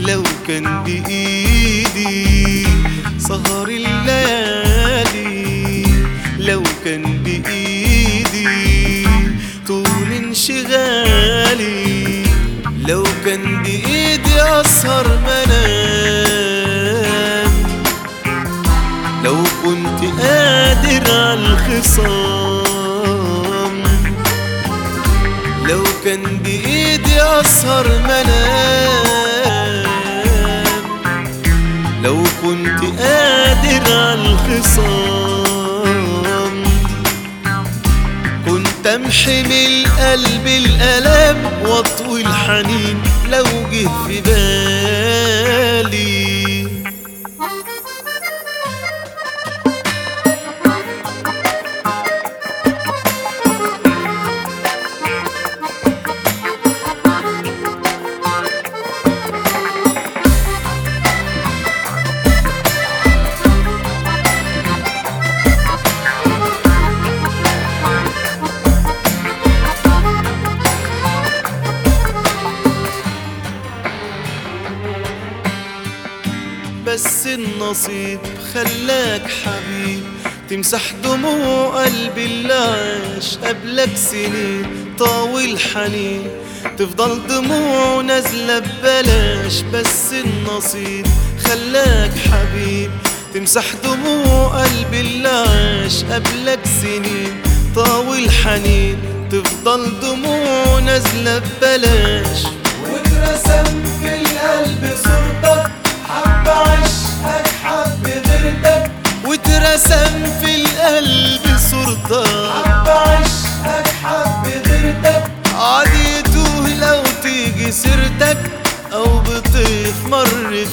لو كان بإيدي سهر الليالي لو كان بإيدي طول انشغالي لو كان بإيدي أسهر منام لو كنت قادر على الخصام لو كان بإيدي أسهر منام لو كنت قادر على الخصام كنت امحي من القلب الألم واطوي الحنين لو جه في بالي بس النصيب خلاك حبيب تمسح دموع قلبي اللي عاش قبلك سنين طاول حنين تفضل دموع نازلة ببلاش بس النصيب خلاك حبيب تمسح دموع قلبي اللي عاش قبلك سنين طاول حنين تفضل دموع نازلة ببلاش واترسم في القلب صورتك حب عشقك حب غيرتك واترسم في القلب صورتك حب عشقك حب غيرتك عادي يتوه لو تيجي سيرتك او بطيف مر في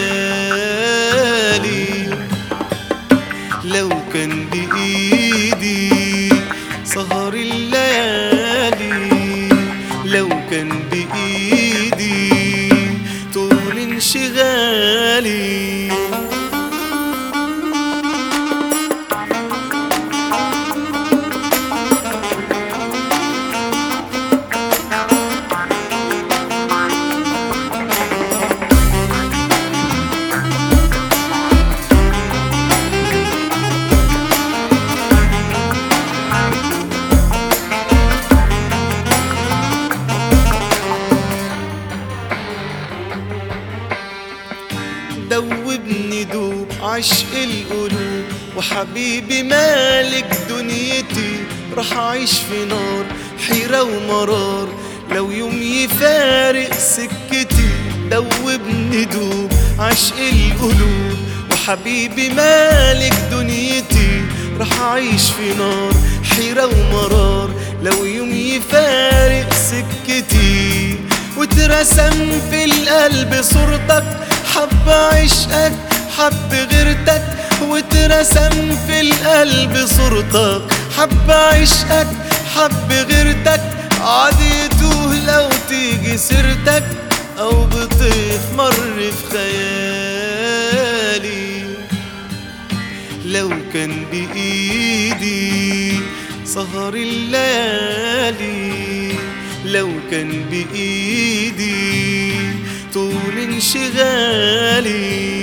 خيالي لو كان بإيدي سهر الليالي لو كان بإيدي طول انشغالي دوبني دوب عشق القلوب وحبيبي مالك دنيتي راح اعيش في نار حيرة ومرار لو يوم يفارق سكتي دوبني دوب عشق القلوب وحبيبي مالك دنيتي راح اعيش في نار حيرة ومرار لو يوم يفارق سكتي واترسم في القلب صورتك حب عشقك حب غيرتك واترسم في القلب صورتك حب عشقك حب غيرتك عادي يتوه لو تيجي سيرتك او بطيف مر في خيالي لو كان بإيدي سهر الليالي لو كان بإيدي طول انشغالي